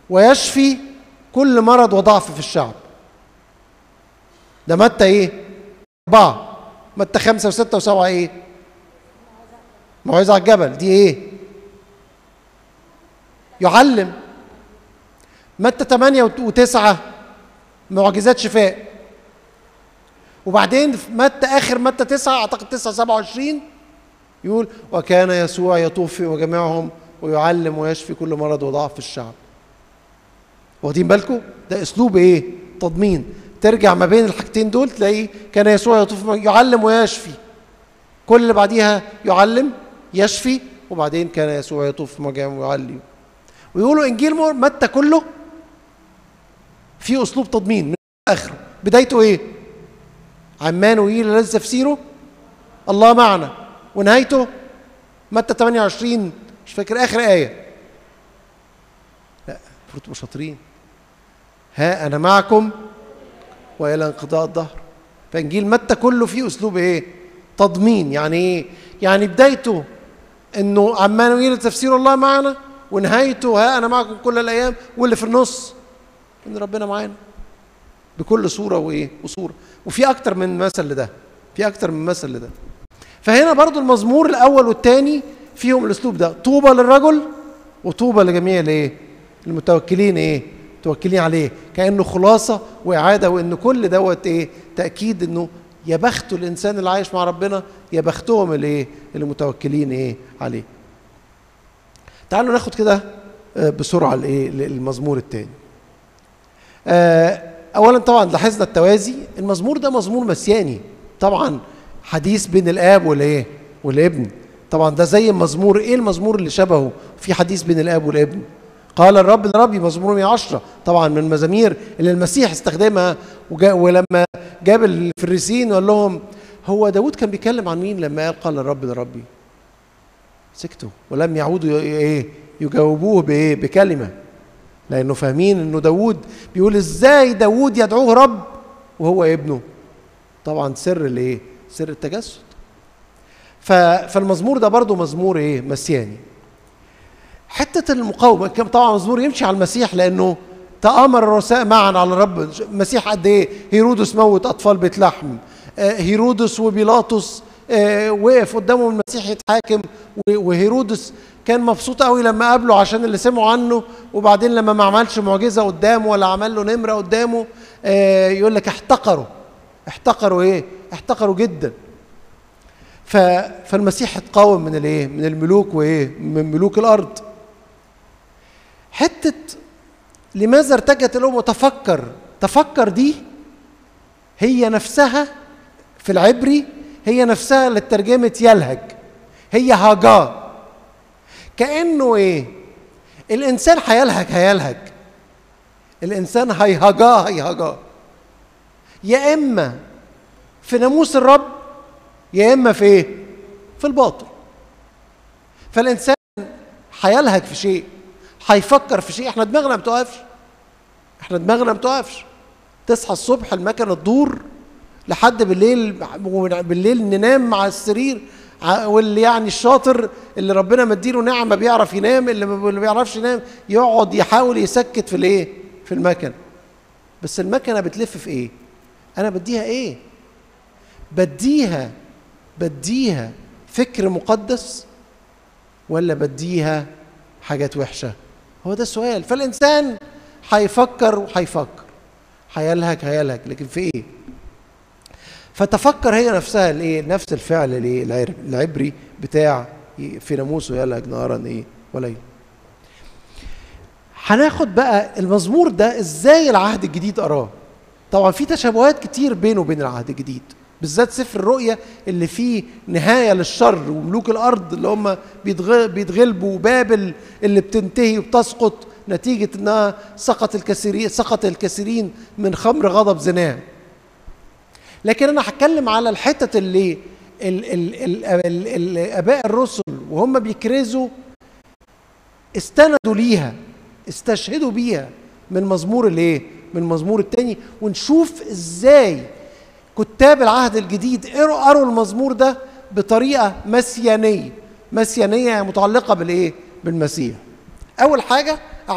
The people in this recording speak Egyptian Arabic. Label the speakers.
Speaker 1: ويشفي كل مرض وضعف في الشعب ده متى ايه أربعة متى خمسة وستة وسبعة ايه موعظة على الجبل دي ايه يعلم متى ثمانية وتسعة معجزات شفاء وبعدين في متى اخر متى تسعة اعتقد تسعة سبعة وعشرين يقول وكان يسوع يطوف وجميعهم ويعلم ويشفي كل مرض وضعف في الشعب واخدين بالكم ده اسلوب ايه تضمين ترجع ما بين الحاجتين دول تلاقي كان يسوع يطوف يعلم ويشفي كل اللي بعديها يعلم يشفي وبعدين كان يسوع يطوف مجامع ويعلم ويقولوا انجيل متى كله في اسلوب تضمين من اخره بدايته ايه عمان ويل الذي تفسيره الله معنا ونهايته متى 28 مش فاكر اخر ايه لا المفروض تبقوا شاطرين ها انا معكم والى انقضاء الظهر فانجيل متى كله فيه اسلوب ايه تضمين يعني ايه يعني بدايته انه عمان ويل تفسير الله معنا ونهايته ها انا معكم كل الايام واللي في النص ان ربنا معانا بكل صوره وايه وصوره وفي اكتر من مثل لده في اكتر من مثل لده فهنا برضو المزمور الاول والثاني فيهم الاسلوب ده طوبى للرجل وطوبى لجميع الايه المتوكلين ايه متوكلين عليه كانه خلاصه واعاده وان كل دوت ايه تاكيد انه يا بخته الانسان اللي عايش مع ربنا يا بختهم الايه اللي متوكلين ايه عليه تعالوا ناخد كده بسرعه الايه المزمور الثاني اولا طبعا لاحظنا التوازي المزمور ده مزمور مسياني طبعا حديث بين الاب والايه والابن طبعا ده زي المزمور ايه المزمور اللي شبهه في حديث بين الاب والابن قال الرب لربي مزمور 110 طبعا من المزامير اللي المسيح استخدمها ولما جاب الفريسين وقال لهم هو داود كان بيتكلم عن مين لما قال قال الرب لربي سكتوا ولم يعودوا ايه يجاوبوه بايه بكلمه لانه فاهمين انه داود بيقول ازاي داود يدعوه رب وهو ابنه طبعا سر الايه سر التجسد فالمزمور ده برضه مزمور ايه مسياني حته المقاومه طبعا مزمور يمشي على المسيح لانه تآمر الرؤساء معا على الرب المسيح قد ايه هيرودس موت اطفال بيت لحم هيرودس وبيلاطس وقف قدامهم المسيح يتحاكم وهيرودس كان مبسوط قوي لما قابله عشان اللي سمعوا عنه وبعدين لما ما عملش معجزه قدامه ولا عمل له نمره قدامه يقول لك احتقروا احتقروا ايه احتقروا جدا فالمسيح اتقاوم من الايه من الملوك وايه من ملوك الارض حته لماذا ارتجت الامم وتفكر تفكر دي هي نفسها في العبري هي نفسها اللي ترجمت يلهج هي هاجا كانه ايه الانسان هيلهج هيلهج الانسان هيهجا هيهجا يا اما في ناموس الرب يا اما في ايه في الباطل فالانسان هيلهج في شيء هيفكر في شيء احنا دماغنا ما بتقفش احنا دماغنا ما بتقفش تصحى الصبح المكنه تدور لحد بالليل بالليل ننام على السرير واللي يعني الشاطر اللي ربنا مديله نعمه بيعرف ينام اللي ما بيعرفش ينام يقعد يحاول يسكت في الايه في المكنه بس المكنه بتلف في ايه انا بديها ايه بديها بديها فكر مقدس ولا بديها حاجات وحشه هو ده السؤال فالانسان هيفكر وهيفكر هيلهج هيلهج لكن في ايه فتفكر هي نفسها الايه نفس الفعل الايه العبري بتاع في ناموسه يلهج نهارا ايه وليلا هناخد بقى المزمور ده ازاي العهد الجديد قراه طبعا في تشابهات كتير بينه وبين العهد الجديد بالذات سفر الرؤيا اللي فيه نهايه للشر وملوك الارض اللي هم بيتغلبوا وبابل اللي بتنتهي وبتسقط نتيجه انها سقط الكثيرين سقط الكثيرين من خمر غضب زناه لكن انا هتكلم على الحتت اللي ال ال ال ال الاباء الرسل وهم بيكرزوا استندوا ليها استشهدوا بيها من مزمور الايه من المزمور الثاني ونشوف ازاي كتاب العهد الجديد قروا قروا المزمور ده بطريقه مسيانيه مسيانيه متعلقه بالايه بالمسيح اول حاجه